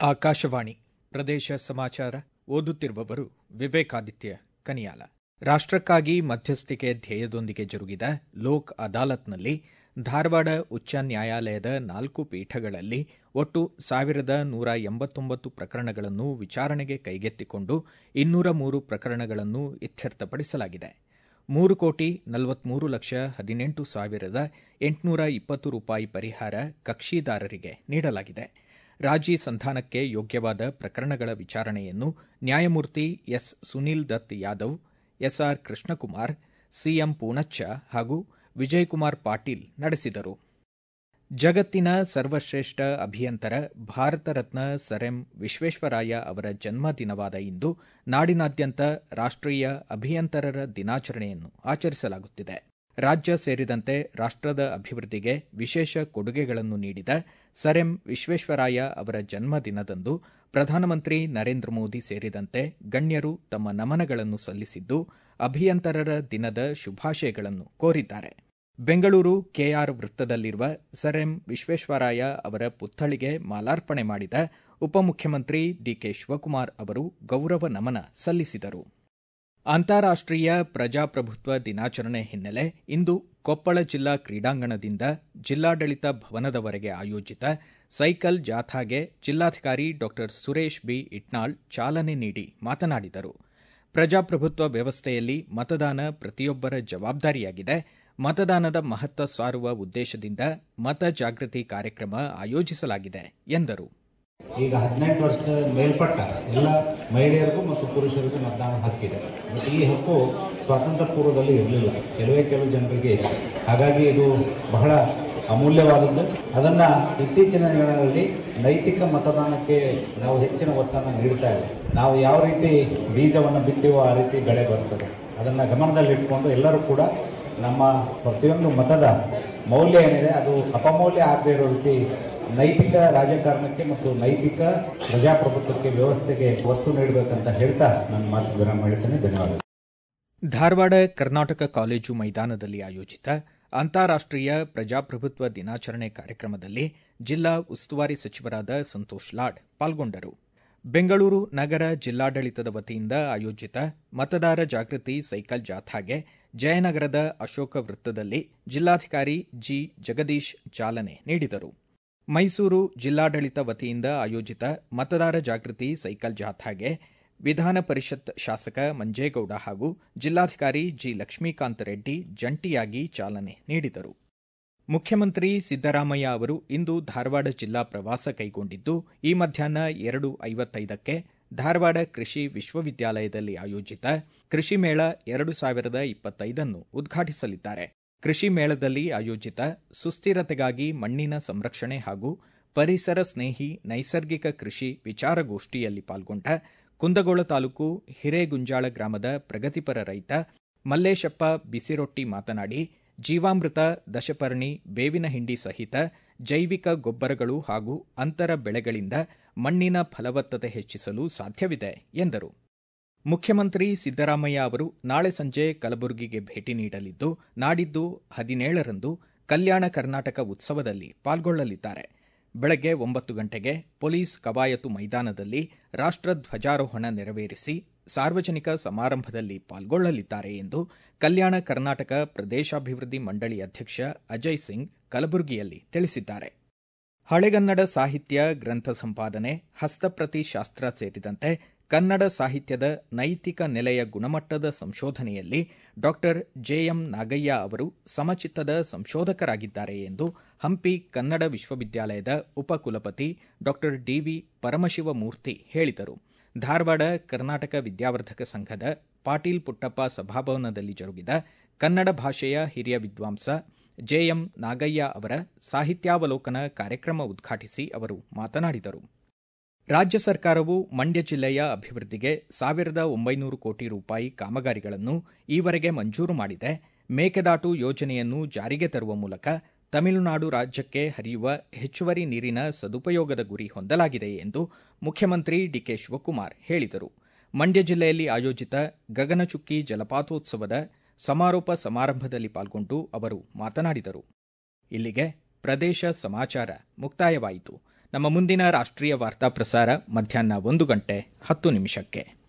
ಆಕಾಶವಾಣಿ ಪ್ರದೇಶ ಸಮಾಚಾರ ಓದುತ್ತಿರುವವರು ವಿವೇಕಾದಿತ್ಯ ಕನಿಯಾಲ ರಾಷ್ಟಕ್ಕಾಗಿ ಮಧ್ಯಸ್ಥಿಕೆ ಧ್ಯೇಯದೊಂದಿಗೆ ಜರುಗಿದ ಲೋಕ್ ಅದಾಲತ್ನಲ್ಲಿ ಧಾರವಾಡ ಉಚ್ಚ ನ್ಯಾಯಾಲಯದ ನಾಲ್ಕು ಪೀಠಗಳಲ್ಲಿ ಒಟ್ಟು ಸಾವಿರದ ನೂರ ಎಂಬತ್ತೊಂಬತ್ತು ಪ್ರಕರಣಗಳನ್ನು ವಿಚಾರಣೆಗೆ ಕೈಗೆತ್ತಿಕೊಂಡು ಇನ್ನೂರ ಮೂರು ಪ್ರಕರಣಗಳನ್ನು ಇತ್ಯರ್ಥಪಡಿಸಲಾಗಿದೆ ಮೂರು ಕೋಟಿ ನಲವತ್ಮೂರು ಲಕ್ಷ ಹದಿನೆಂಟು ಸಾವಿರದ ಎಂಟುನೂರ ಇಪ್ಪತ್ತು ರೂಪಾಯಿ ಪರಿಹಾರ ಕಕ್ಷಿದಾರರಿಗೆ ನೀಡಲಾಗಿದೆ ರಾಜಿ ಸಂಧಾನಕ್ಕೆ ಯೋಗ್ಯವಾದ ಪ್ರಕರಣಗಳ ವಿಚಾರಣೆಯನ್ನು ನ್ಯಾಯಮೂರ್ತಿ S Sunil Dutt Yadav SR Krishnakumar CM Poonacha ಹಾಗೂ ವಿಜಯಕುಮಾರ್ ಪಾಟೀಲ್ ನಡೆಸಿದರು ಜಗತ್ತಿನ ಸರ್ವಶ್ರೇಷ್ಠ ಅಭಿಯಂತರ ಭಾರತ ರತ್ನ ಸರ್ ಎಂ ವಿಶ್ವೇಶ್ವರಾಯ ಅವರ ಜನ್ಮ ದಿನವಾದ ಇಂದು ನಾಡಿನಾದ್ಯಂತ ರಾಷ್ಟೀಯ ಅಭಿಯಂತರರ ದಿನಾಚರಣೆಯನ್ನು ಆಚರಿಸಲಾಗುತ್ತಿದೆ ರಾಜ್ಯ ಸೇರಿದಂತೆ ರಾಷ್ಟದ ಅಭಿವೃದ್ಧಿಗೆ ವಿಶೇಷ ಕೊಡುಗೆಗಳನ್ನು ನೀಡಿದ ಸರ್ ಎಂ ವಿಶ್ವೇಶ್ವರಾಯ ಅವರ ಜನ್ಮ ದಿನದಂದು ಪ್ರಧಾನಮಂತ್ರಿ ನರೇಂದ್ರ ಮೋದಿ ಸೇರಿದಂತೆ ಗಣ್ಯರು ತಮ್ಮ ನಮನಗಳನ್ನು ಸಲ್ಲಿಸಿದ್ದು ಅಭಿಯಂತರರ ದಿನದ ಶುಭಾಶಯಗಳನ್ನು ಕೋರಿದ್ದಾರೆ ಬೆಂಗಳೂರು ಕೆಆರ್ ವೃತ್ತದಲ್ಲಿರುವ ಸರ್ ಎಂ ವಿಶ್ವೇಶ್ವರಾಯ ಅವರ ಪುತ್ಥಳಿಗೆ ಮಾಲಾರ್ಪಣೆ ಮಾಡಿದ ಉಪಮುಖ್ಯಮಂತ್ರಿ ಡಿಕೆ ಶಿವಕುಮಾರ್ ಅವರು ಗೌರವ ನಮನ ಸಲ್ಲಿಸಿದರು ಅಂತಾರಾಷ್ಟೀಯ ಪ್ರಜಾಪ್ರಭುತ್ವ ದಿನಾಚರಣೆ ಹಿನ್ನೆಲೆ ಇಂದು ಕೊಪ್ಪಳ ಜಿಲ್ಲಾ ಕ್ರೀಡಾಂಗಣದಿಂದ ಜಿಲ್ಲಾಡಳಿತ ಭವನದವರೆಗೆ ಆಯೋಜಿತ ಸೈಕಲ್ ಜಾಥಾಗೆ ಜಿಲ್ಲಾಧಿಕಾರಿ ಡಾ ಸುರೇಶ್ ಬಿ ಇಟ್ನಾಳ್ ಚಾಲನೆ ನೀಡಿ ಮಾತನಾಡಿದರು ಪ್ರಜಾಪ್ರಭುತ್ವ ವ್ಯವಸ್ಥೆಯಲ್ಲಿ ಮತದಾನ ಪ್ರತಿಯೊಬ್ಬರ ಜವಾಬ್ದಾರಿಯಾಗಿದೆ ಮತದಾನದ ಮಹತ್ವ ಸಾರುವ ಉದ್ದೇಶದಿಂದ ಮತ ಜಾಗೃತಿ ಕಾರ್ಯಕ್ರಮ ಆಯೋಜಿಸಲಾಗಿದೆ ಎಂದರು ಈಗ ಹದಿನೆಂಟು ವರ್ಷದ ಮೇಲ್ಪಟ್ಟ ಎಲ್ಲ ಮಹಿಳೆಯರಿಗೂ ಮತ್ತು ಪುರುಷರಿಗೂ ಮತದಾನ ಹಕ್ಕಿದೆ ಬಟ್ ಈ ಹಕ್ಕು ಸ್ವಾತಂತ್ರ್ಯ ಪೂರ್ವದಲ್ಲಿ ಇರಲಿಲ್ಲ ಕೆಲವೇ ಕೆಲವು ಜನರಿಗೆ ಇದೆ ಹಾಗಾಗಿ ಇದು ಬಹಳ ಅಮೂಲ್ಯವಾದದ್ದು ಅದನ್ನು ಇತ್ತೀಚಿನ ದಿನಗಳಲ್ಲಿ ನೈತಿಕ ಮತದಾನಕ್ಕೆ ನಾವು ಹೆಚ್ಚಿನ ಒತ್ತನ್ನು ನೀಡ್ತಾ ಇದ್ದೇವೆ ನಾವು ಯಾವ ರೀತಿ ಬೀಜವನ್ನು ಬಿತ್ತೀವೋ ಆ ರೀತಿ ಬೆಳೆ ಬರ್ತದೆ ಅದನ್ನು ಗಮನದಲ್ಲಿಟ್ಕೊಂಡು ಎಲ್ಲರೂ ಕೂಡ ನಮ್ಮ ಪ್ರತಿಯೊಂದು ಮತದ ಮೌಲ್ಯ ಏನಿದೆ ಅದು ಅಪಮೌಲ್ಯ ಆಗದೇ ಇರೋ ರೀತಿ ನೈತಿಕ ರಾಜಕಾರಣಕ್ಕೆ ಮತ್ತು ನೈತಿಕ ಪ್ರಜಾಪ್ರಭುತ್ವಕ್ಕೆ ವ್ಯವಸ್ಥೆಗೆ ಒತ್ತು ನೀಡಬೇಕಂತ ಹೇಳ್ತಾ ನನ್ನ ಮಾತು ವಿರಾಮ ಹೇಳ್ತೇನೆ ಧನ್ಯವಾದ ಧಾರವಾಡ ಕರ್ನಾಟಕ ಕಾಲೇಜು ಮೈದಾನದಲ್ಲಿ ಆಯೋಜಿತ ಅಂತಾರಾಷ್ಟೀಯ ಪ್ರಜಾಪ್ರಭುತ್ವ ದಿನಾಚರಣೆ ಕಾರ್ಯಕ್ರಮದಲ್ಲಿ ಜಿಲ್ಲಾ ಉಸ್ತುವಾರಿ ಸಚಿವರಾದ ಸಂತೋಷ್ ಲಾಡ್ ಪಾಲ್ಗೊಂಡರು ಬೆಂಗಳೂರು ನಗರ ಜಿಲ್ಲಾಡಳಿತದ ವತಿಯಿಂದ ಆಯೋಜಿತ ಮತದಾರ ಜಾಗೃತಿ ಸೈಕಲ್ ಜಾಥಾಗೆ ಜಯನಗರದ ಅಶೋಕ ವೃತ್ತದಲ್ಲಿ ಜಿಲ್ಲಾಧಿಕಾರಿ ಜಿ ಜಗದೀಶ್ ಚಾಲನೆ ನೀಡಿದರು ಮೈಸೂರು ಜಿಲ್ಲಾಡಳಿತ ವತಿಯಿಂದ ಆಯೋಜಿತ ಮತದಾರ ಜಾಗೃತಿ ಸೈಕಲ್ ಜಾಥಾಗೆ ವಿಧಾನ ಪರಿಷತ್ ಶಾಸಕ ಮಂಜೇಗೌಡ ಹಾಗೂ ಜಿಲ್ಲಾಧಿಕಾರಿ ಜಿ ಲಕ್ಷ್ಮೀಕಾಂತ ರೆಡ್ಡಿ ಜಂಟಿಯಾಗಿ ಚಾಲನೆ ನೀಡಿದರು ಮುಖ್ಯಮಂತ್ರಿ ಸಿದ್ದರಾಮಯ್ಯ ಅವರು ಇಂದು ಧಾರವಾಡ ಜಿಲ್ಲಾ ಪ್ರವಾಸ ಕೈಗೊಂಡಿದ್ದು ಈ ಮಧ್ಯಾಹ್ನ ಎರಡು ಐವತ್ತೈದಕ್ಕೆ ಧಾರವಾಡ ಕೃಷಿ ವಿಶ್ವವಿದ್ಯಾಲಯದಲ್ಲಿ ಆಯೋಜಿತ ಕೃಷಿ ಮೇಳ ಎರಡು ಸಾವಿರದ ಇಪ್ಪತ್ತೈದನ್ನು ಉದ್ಘಾಟಿಸಲಿದ್ದಾರೆ ಕೃಷಿ ಮೇಳದಲ್ಲಿ ಆಯೋಜಿತ ಸುಸ್ಥಿರತೆಗಾಗಿ ಮಣ್ಣಿನ ಸಂರಕ್ಷಣೆ ಹಾಗೂ ಪರಿಸರ ಸ್ನೇಹಿ ನೈಸರ್ಗಿಕ ಕೃಷಿ ವಿಚಾರಗೋಷ್ಠಿಯಲ್ಲಿ ಪಾಲ್ಗೊಂಡ ಕುಂದಗೋಳ ತಾಲೂಕು ಹಿರೇಗುಂಜಾಳ ಗ್ರಾಮದ ಪ್ರಗತಿಪರ ರೈತ ಮಲ್ಲೇಶಪ್ಪ ಬಿಸಿರೊಟ್ಟಿ ಮಾತನಾಡಿ ಜೀವಾಮೃತ ದಶಪರ್ಣಿ ಬೇವಿನ ಹಿಂಡಿ ಸಹಿತ ಜೈವಿಕ ಗೊಬ್ಬರಗಳು ಹಾಗೂ ಅಂತರ ಬೆಳೆಗಳಿಂದ ಮಣ್ಣಿನ ಫಲವತ್ತತೆ ಹೆಚ್ಚಿಸಲು ಸಾಧ್ಯವಿದೆ ಎಂದರು ಮುಖ್ಯಮಂತ್ರಿ ಸಿದ್ದರಾಮಯ್ಯ ಅವರು ನಾಳೆ ಸಂಜೆ ಕಲಬುರಗಿಗೆ ಭೇಟಿ ನೀಡಲಿದ್ದು ನಾಡಿದ್ದು ಹದಿನೇಳರಂದು ಕಲ್ಯಾಣ ಕರ್ನಾಟಕ ಉತ್ಸವದಲ್ಲಿ ಪಾಲ್ಗೊಳ್ಳಲಿದ್ದಾರೆ ಬೆಳಗ್ಗೆ ಒಂಬತ್ತು ಗಂಟೆಗೆ ಪೊಲೀಸ್ ಕವಾಯತು ಮೈದಾನದಲ್ಲಿ ರಾಷ್ಟ್ರಧ್ವಜಾರೋಹಣ ನೆರವೇರಿಸಿ ಸಾರ್ವಜನಿಕ ಸಮಾರಂಭದಲ್ಲಿ ಪಾಲ್ಗೊಳ್ಳಲಿದ್ದಾರೆ ಎಂದು ಕಲ್ಯಾಣ ಕರ್ನಾಟಕ ಪ್ರದೇಶಾಭಿವೃದ್ಧಿ ಮಂಡಳಿ ಅಧ್ಯಕ್ಷ ಅಜಯ್ ಸಿಂಗ್ ಕಲಬುರಗಿಯಲ್ಲಿ ತಿಳಿಸಿದ್ದಾರೆ ಹಳೆಗನ್ನಡ ಸಾಹಿತ್ಯ ಗ್ರಂಥ ಸಂಪಾದನೆ ಹಸ್ತಪ್ರತಿ ಶಾಸ್ತ್ರ ಸೇರಿದಂತೆ ಕನ್ನಡ ಸಾಹಿತ್ಯದ ನೈತಿಕ ನೆಲೆಯ ಗುಣಮಟ್ಟದ ಸಂಶೋಧನೆಯಲ್ಲಿ ಡಾಕ್ಟರ್ ಜೆಎಂ ನಾಗಯ್ಯ ಅವರು ಸಮಚಿತ್ತದ ಸಂಶೋಧಕರಾಗಿದ್ದಾರೆ ಎಂದು ಹಂಪಿ ಕನ್ನಡ ವಿಶ್ವವಿದ್ಯಾಲಯದ ಉಪಕುಲಪತಿ ಡಾಕ್ಟರ್ ಡಿವಿ ಪರಮಶಿವಮೂರ್ತಿ ಹೇಳಿದರು ಧಾರವಾಡ ಕರ್ನಾಟಕ ವಿದ್ಯಾವರ್ಧಕ ಸಂಘದ ಪಾಟೀಲ್ ಪುಟ್ಟಪ್ಪ ಸಭಾಭವನದಲ್ಲಿ ಜರುಗಿದ ಕನ್ನಡ ಭಾಷೆಯ ಹಿರಿಯ ವಿದ್ವಾಂಸ ಜೆಎಂ ನಾಗಯ್ಯ ಅವರ ಸಾಹಿತ್ಯಾವಲೋಕನ ಕಾರ್ಯಕ್ರಮ ಉದ್ಘಾಟಿಸಿ ಅವರು ಮಾತನಾಡಿದರು ರಾಜ್ಯ ಸರ್ಕಾರವು ಮಂಡ್ಯ ಜಿಲ್ಲೆಯ ಅಭಿವೃದ್ಧಿಗೆ ಸಾವಿರದ ಒಂಬೈನೂರು ಕೋಟಿ ರೂಪಾಯಿ ಕಾಮಗಾರಿಗಳನ್ನು ಈವರೆಗೆ ಮಂಜೂರು ಮಾಡಿದೆ ಮೇಕೆದಾಟು ಯೋಜನೆಯನ್ನು ಜಾರಿಗೆ ತರುವ ಮೂಲಕ ತಮಿಳುನಾಡು ರಾಜ್ಯಕ್ಕೆ ಹರಿಯುವ ಹೆಚ್ಚುವರಿ ನೀರಿನ ಸದುಪಯೋಗದ ಗುರಿ ಹೊಂದಲಾಗಿದೆ ಎಂದು ಮುಖ್ಯಮಂತ್ರಿ ಡಿಕೆ ಶಿವಕುಮಾರ್ ಹೇಳಿದರು ಮಂಡ್ಯ ಜಿಲ್ಲೆಯಲ್ಲಿ ಆಯೋಜಿತ ಗಗನಚುಕ್ಕಿ ಜಲಪಾತೋತ್ಸವದ ಸಮಾರೋಪ ಸಮಾರಂಭದಲ್ಲಿ ಪಾಲ್ಗೊಂಡು ಅವರು ಮಾತನಾಡಿದರು ಇಲ್ಲಿಗೆ ಪ್ರದೇಶ ಸಮಾಚಾರ ಮುಕ್ತಾಯವಾಯಿತು ನಮ್ಮ ಮುಂದಿನ ರಾಷ್ಟ್ರೀಯ ವಾರ್ತಾ ಪ್ರಸಾರ ಮಧ್ಯಾಹ್ನ ಒಂದು ಗಂಟೆ ಹತ್ತು ನಿಮಿಷಕ್ಕೆ